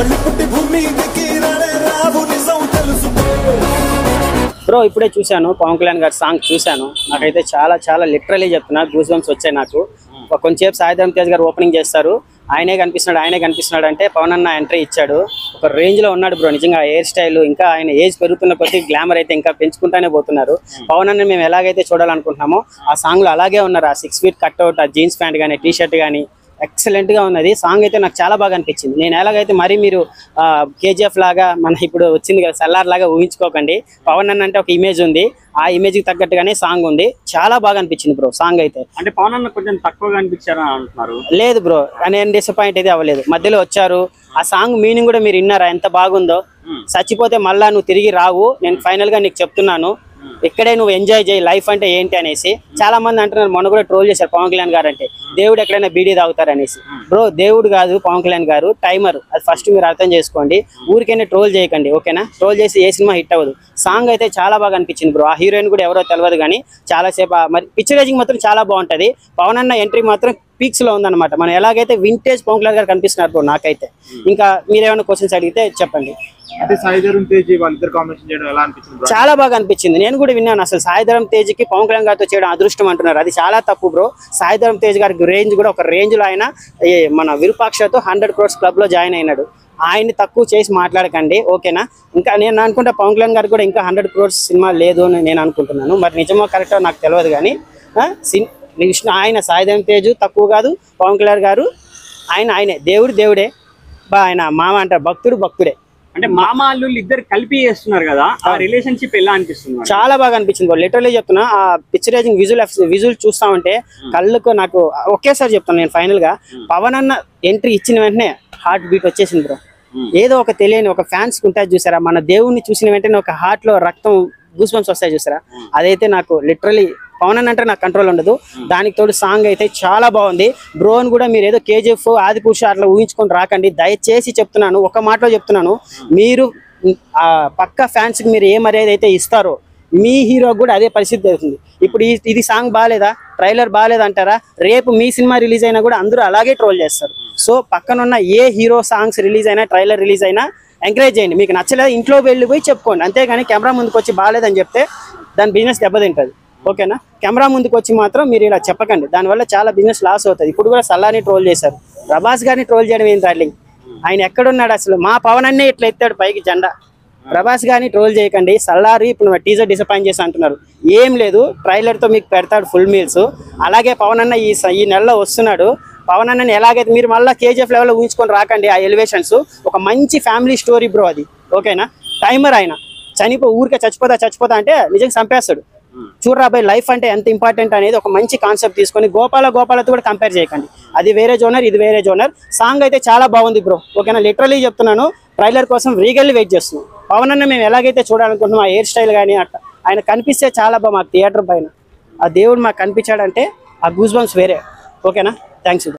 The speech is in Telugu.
మళ్ళీ పుట్టి భూమి మీదకి రానే రావు నిజం తెలుసుకో బ్రో ఇప్పుడే చూశాను పవన్ కళ్యాణ్ గారి సాంగ్ చూశాను నాకైతే చాలా చాలా లిటరలీ చెప్తున్నా గూస్ బంప్స్ వచ్చాయి నాకు ఒక కొంచెంసేపు సాయిధరం తేజ్ గారు ఓపెనింగ్ చేస్తారు ఆయనే కనిపిస్తున్నాడు ఆయనే కనిపిస్తున్నాడు అంటే పవన్ అన్న ఎంట్రీ ఇచ్చాడు ఒక రేంజ్ లో ఉన్నాడు బ్రో నిజంగా హెయిర్ స్టైల్ ఇంకా ఆయన ఏజ్ పెరుగుతున్న కొద్దీ గ్లామర్ అయితే ఇంకా పెంచుకుంటానే పోతున్నారు పవన్ అన్న మేము ఎలాగైతే చూడాలనుకుంటున్నామో ఆ సాంగ్ లో అలాగే ఉన్నారు ఆ సిక్స్ ఫీట్ కట్అవుట్ ఆ జీన్స్ ప్యాంట్ కానీ టీ షర్ట్ కానీ ఎక్సలెంట్ గా ఉన్నది సాంగ్ అయితే నాకు చాలా బాగా అనిపించింది నేను ఎలాగైతే మరి మీరు కేజీఎఫ్ లాగా మన ఇప్పుడు వచ్చింది కదా సల్లార్ లాగా ఊహించుకోకండి పవన్ అన్న అంటే ఒక ఇమేజ్ ఉంది ఆ ఇమేజ్ కి తగ్గట్టుగానే సాంగ్ ఉంది చాలా బాగా అనిపించింది బ్రో సాంగ్ అయితే అంటే పవన్ అన్న కొంచెం తక్కువగా అనిపించారని అంటున్నారు లేదు బ్రో నేను డిసప్పాయింట్ అయితే అవ్వలేదు మధ్యలో వచ్చారు ఆ సాంగ్ మీనింగ్ కూడా మీరు విన్నారా ఎంత బాగుందో చచ్చిపోతే మళ్ళా నువ్వు తిరిగి రావు నేను ఫైనల్ గా నీకు చెప్తున్నాను ఇక్కడే నువ్వు ఎంజాయ్ చేయి లైఫ్ అంటే ఏంటి అనేసి చాలా మంది అంటున్నారు మొన్న కూడా ట్రోల్ చేశారు పవన్ కళ్యాణ్ గారు అంటే దేవుడు ఎక్కడైనా బీడీ తాగుతారు అనేసి బ్రో దేవుడు కాదు పవన్ కళ్యాణ్ గారు టైమర్ అది ఫస్ట్ మీరు అర్థం చేసుకోండి ఊరికైనా ట్రోల్ చేయకండి ఓకేనా ట్రోల్ చేసి ఏ సినిమా హిట్ అవ్వదు సాంగ్ అయితే చాలా బాగా అనిపించింది బ్రో ఆ హీరోయిన్ కూడా ఎవరో తెలియదు కానీ చాలా సేపు ఆ- మరి పిక్చరైజింగ్ మాత్రం చాలా బాగుంటది పవన్ అన్న ఎంట్రీ మాత్రం పీక్స్ లో ఉందన్నమాట మనం ఎలాగైతే వింటేజ్ పవన్ కళ్యాణ్ గారు కనిపిస్తున్నారు బ్రో నాకైతే ఇంకా మీరేమైనా క్వశ్చన్స్ అడిగితే చెప్పండి అంటే సాయిధరం తేజ్ వాళ్ళిద్దరు కాంబినేషన్ చేయడం ఎలా అనిపించింది బ్రో చాలా బాగా అనిపించింది నేను కూడా విన్నాను అసలు సాయిధరం తేజ్ కి పవన్ కళ్యాణ్ గారితో చేయడం అదృష్టం అంటున్నారు అది చాలా తప్పు బ్రో సాయిధరం తేజ్ గారికి రేంజ్ కూడా ఒక రేంజ్ లో ఆయన ఈ మన విరూపాక్షతో హండ్రెడ్ క్రోర్స్ క్లబ్ లో జాయిన్ అయినాడు ఆయన్ని తక్కువ చేసి మాట్లాడకండి ఓకేనా ఇంకా నేను అనుకుంటా పవన్ కళ్యాణ్ గారికి కూడా ఇంకా హండ్రెడ్ క్రోర్స్ సినిమా లేదు అని నేను అనుకుంటున్నాను మరి నిజమో కరెక్టో నాకు తెలియదు కానీ ఆ, సిన్- విష్ణు ఆయన సాయిధరం తేజ్ తక్కువ కాదు పవన్ కళ్యాణ్ గారు ఆయన ఆయనే దేవుడు దేవుడే బా ఆయన మామ అంటారు భక్తుడు భక్తుడే అంటే మామ అల్లుళ్ళు ఇద్దరు కలిపి చేస్తున్నారు కదా ఆ రిలేషన్షిప్ ఎలా అనిపిస్తుంది చాలా బాగా అనిపించింది లిటరలీ చెప్తున్నా ఆ పిక్చరైజింగ్ విజువల్ విజువల్ చూస్తా ఉంటే కళ్ళకు నాకు ఒకేసారి చెప్తాను నేను ఫైనల్ గా పవన్ అన్న ఎంట్రీ ఇచ్చిన వెంటనే హార్ట్ బీట్ వచ్చేసింది బ్రో ఏదో ఒక తెలియని ఒక ఫ్యాన్స్ ఉంటుంది చూసారా మన దేవుణ్ణి చూసిన వెంటనే ఒక హార్ట్ లో రక్తం గూస్ బంప్స్ వస్తాయి చూసారా అదైతే నాకు లిటరలీ పవన్ అన్న అంటే నాకు కంట్రోల్ ఉండదు దానికి తోడు సాంగ్ అయితే చాలా బాగుంది బ్రోన్ కూడా మీరు ఏదో కేజీఎఫ్ ఆది పురుష అట్లా ఊహించుకొని రాకండి దయచేసి చెప్తున్నాను ఒక మాటలో చెప్తున్నాను మీరు ఆ పక్క ఫ్యాన్స్ కి మీరు ఏ మర్యాద అయితే ఇస్తారో మీ హీరో కూడా అదే పరిస్థితి అవుతుంది ఇప్పుడు ఈ- ఇది సాంగ్ బాగాలేదా ట్రైలర్ బాగాలేదా అంటారా రేపు మీ సినిమా రిలీజ్ అయినా కూడా అందరూ అలాగే ట్రోల్ చేస్తారు సో పక్కనున్న ఏ హీరో సాంగ్స్ రిలీజ్ అయినా ట్రైలర్ రిలీజ్ అయినా ఎంకరేజ్ చేయండి మీకు నచ్చలేదు ఇంట్లో వెళ్ళి పోయి చెప్పుకోండి అంతేగాని కెమెరా ముందుకు వచ్చి బాగాలేదని చెప్తే దాని బిజినెస్ దెబ్బతింటది ఓకేనా కెమెరా ముందుకు వచ్చి మాత్రం మీరు ఇలా చెప్పకండి దానివల్ల చాలా బిజినెస్ లాస్ అవుతుంది ఇప్పుడు కూడా సల్లాని ట్రోల్ చేశారు ప్రభాస్ గారిని ట్రోల్ చేయడం ఏంటి డార్లింగ్ ఆయన ఎక్కడున్నాడు అసలు మా పవన్ అన్నే ఇట్లా ఎత్తాడు పైకి జెండా ప్రభాస్ గారిని ట్రోల్ చేయకండి సల్లారి ఇప్పుడు టీజర్ డిసప్పాయింట్ చేసి అంటున్నారు ఏం లేదు ట్రైలర్ తో మీకు పెడతాడు ఫుల్ మీల్స్ అలాగే పవన్ అన్న ఈ స- ఈ నెలలో వస్తున్నాడు పవన్ అన్నని ఎలాగైతే మీరు మళ్ళీ కేజీఎఫ్ లెవెల్లో ఊహించుకొని రాకండి ఆ ఎలివేషన్స్ ఒక మంచి ఫ్యామిలీ స్టోరీ బ్రో అది ఓకేనా టైమర్ ఆయన చనిపో ఊరికే చచ్చిపోతా చచ్చిపోతా అంటే నిజంగా చంపేస్తాడు చూడరా బాయ్ లైఫ్ అంటే ఎంత ఇంపార్టెంట్ అనేది ఒక మంచి కాన్సెప్ట్ తీసుకొని గోపాల గోపాలతో కూడా కంపేర్ చేయకండి అది వేరే జోనర్ ఇది వేరే జోనర్ సాంగ్ అయితే చాలా బాగుంది బ్రో ఓకేనా లిటరలీ చెప్తున్నాను ట్రైలర్ కోసం రీగల్లీ వెయిట్ చేస్తున్నాం పవన్ అన్న మేము ఎలాగైతే చూడాలనుకుంటున్నాం ఆ హెయిర్ స్టైల్ కానీ అట్లా ఆయన కనిపిస్తే చాలా బాగా మాకు థియేటర్ పైన ఆ దేవుడు మాకు కనిపించాడంటే ఆ గూస్ బంప్స్ వేరే ఓకేనా థ్యాంక్స్